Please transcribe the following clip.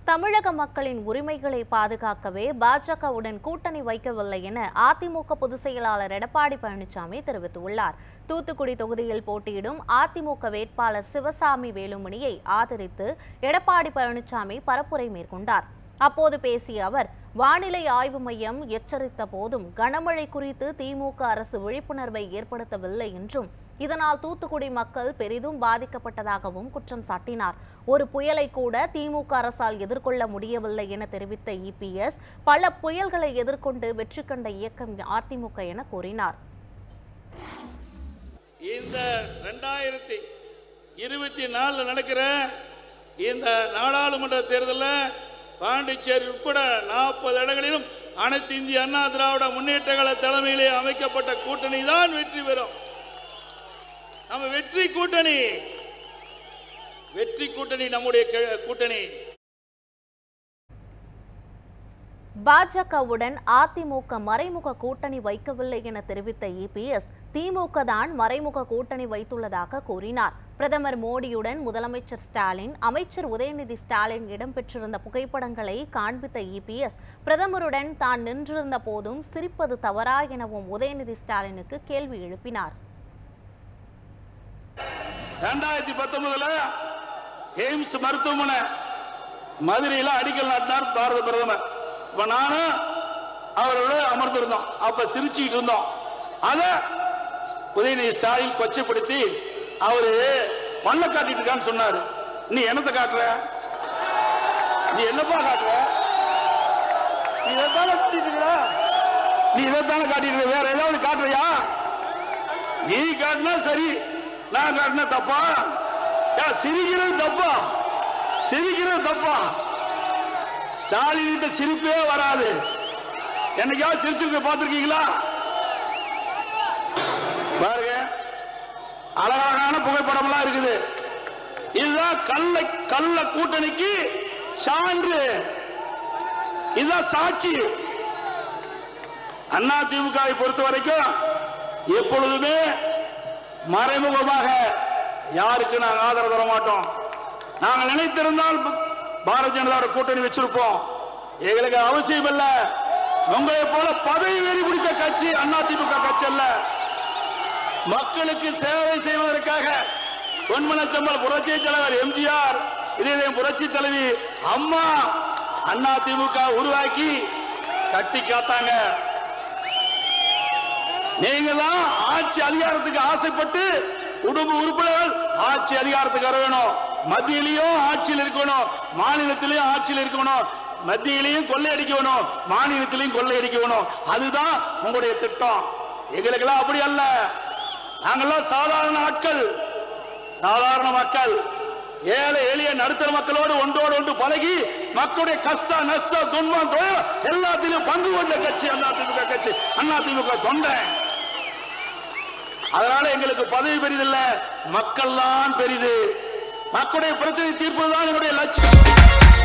தமிழக மக்களின் உரிமைகளை பாதுகாக்கவே பாஜகவுடன் கூட்டணி வைக்கவில்லை என அதிமுக பொதுச் செயலாளர் எடப்பாடி பழனிசாமி தெரிவித்துள்ளார் தூத்துக்குடி தொகுதியில் போட்டியிடும் அதிமுக வேட்பாளர் சிவசாமி வேலுமணியை ஆதரித்து எடப்பாடி பழனிசாமி பரப்புரை மேற்கொண்டார் அப்போது பேசிய அவர் வானிலை ஆய்வு மையம் எச்சரித்த போதும் கனமழை குறித்து திமுக அரசு விழிப்புணர்வை ஏற்படுத்தவில்லை என்றும் இதனால் தூத்துக்குடி மக்கள் பெரிதும் பாதிக்கப்பட்டதாகவும் குற்றம் சாட்டினார் ஒரு புயலை கூட திமுக அரசால் எதிர்கொள்ள முடியவில்லை என தெரிவித்த இபிஎஸ் பல புயல்களை எதிர்கொண்டு வெற்றி கண்ட இயக்கம் அதிமுக என கூறினார் இந்த ரெண்டாயிரத்தி இருபத்தி நாலில் நடக்கிற இந்த நாடாளுமன்ற தேர்தலில் பாண்டிச்சேரி உட்பட நாற்பது இடங்களிலும் அனைத்து இந்திய அண்ணா திராவிட முன்னேற்ற கழக தலைமையிலே அமைக்கப்பட்ட கூட்டணி தான் வெற்றி பெறும் நம்ம வெற்றி கூட்டணி வெற்றி கூட்டணி நம்முடைய கே- கூட்டணி பாஜகவுடன் அதிமுக மறைமுக கூட்டணி வைக்கவில்லை என தெரிவித்த இபிஎஸ் திமுக தான் மறைமுக கூட்டணி வைத்துள்ளதாக கூறினார் பிரதமர் மோடியுடன் முதலமைச்சர் ஸ்டாலின் அமைச்சர் உதயநிதி ஸ்டாலின் இடம்பெற்றிருந்த புகைப்படங்களை காண்பித்த இபிஎஸ் பிரதமருடன் தான் நின்றிருந்த போதும் சிரிப்பது தவறா எனவும் உதயநிதி ஸ்டாலினுக்கு கேள்வி எழுப்பினார் ரெண்டாயிரத்தி பத்தொன்பதுல எய்ம்ஸ் மருத்துவமனை மதுரையில் அடிக்கல் நாட்டினார் பாரத பிரதமர் இப்ப நானும் அவரோட அமர்ந்திருந்தோம் அப்ப சிரிச்சுக்கிட்டு இருந்தோம் அத உதயநிதி ஸ்டாலின் கொச்சைப்படுத்தி அவரு பல்ல காட்டிட்டு இருக்கான்னு சொன்னாரு நீ என்னத்தை காட்டுற நீ என்னப்பா காட்டுற நீ இதைத்தானே காட்டிட்டு இருக்கிற நீ இதைத்தானே காட்டிட்டு இருக்க வேற ஏதாவது காட்டுறியா நீ காட்டினா சரி நான் காட்டினா தப்பா ஏன் சிரிக்கிறது தப்பா சிரிக்கிறது தப்பா ஸ்டாலின் கிட்ட சிரிப்பே வராது என்னைக்காவது சிரிச்சிருக்க பார்த்திருக்கீங்களா பாருங்க அழகழகான புகைப்படம் எல்லாம் இருக்குது இதுதான் கள்ள கள்ள கூட்டணிக்கு சான்று இதுதான் சாட்சி அண்ணா திமுகவை பொறுத்த வரைக்கும் எப்பொழுதுமே மறைமுகமாக யாருக்கு நாங்கள் ஆதரவு தர மாட்டோம் நாங்கள் நினைத்திருந்தால் ப- பாரதிய ஜனதாவோட கூட்டணி வச்சிருப்போம் எங்களுக்கு அவசியம் இல்ல உங்களை போல பதவி வெறி பிடித்த கட்சி அண்ணா திமுக கட்சி அல்ல மக்களுக்கு சேவை செய்வதற்காக பொன்மனச்சம்பல் புரட்சி தலைவர் எம்ஜிஆர் இதே புரட்சி தலைவி அம்மா அண்ணா திமுக உருவாக்கி கட்டி காத்தாங்க நீங்க தான் ஆட்சி அதிகாரத்துக்கு ஆசைப்பட்டு குடும்ப உறுப்பினர்கள் ஆட்சி அதிகாரத்துக்கு வர வேணும் மத்தியிலையும் ஆட்சியில் இருக்கணும் மாநிலத்திலையும் ஆட்சியில் இருக்கணும் மத்தியிலையும் கொள்ளையடிக்க வேணும் மாநிலத்திலையும் கொள்ளையடிக்க வேணும் அதுதான் உங்களுடைய திட்டம் எங்களுக்கெல்லாம் அப்படி அல்ல நாங்கெல்லாம் சாதாரண ஆட்கள் சாதாரண மக்கள் ஏழை எளிய நடுத்தர மக்களோடு ஒன்றோடு ஒன்று பழகி மக்களுடைய கஷ்ட நஷ்ட துன்பம் துயரம் எல்லாத்திலும் பங்கு கொண்ட கட்சி அண்ணா திமுக கட்சி அண்ணா திமுக தொண்டை அதனால எங்களுக்கு பதவி பெரிதில்ல மக்கள் தான் பெரிது மக்களுடைய பிரச்சனை தீர்ப்பதுதான் எங்களுடைய லட்சியம்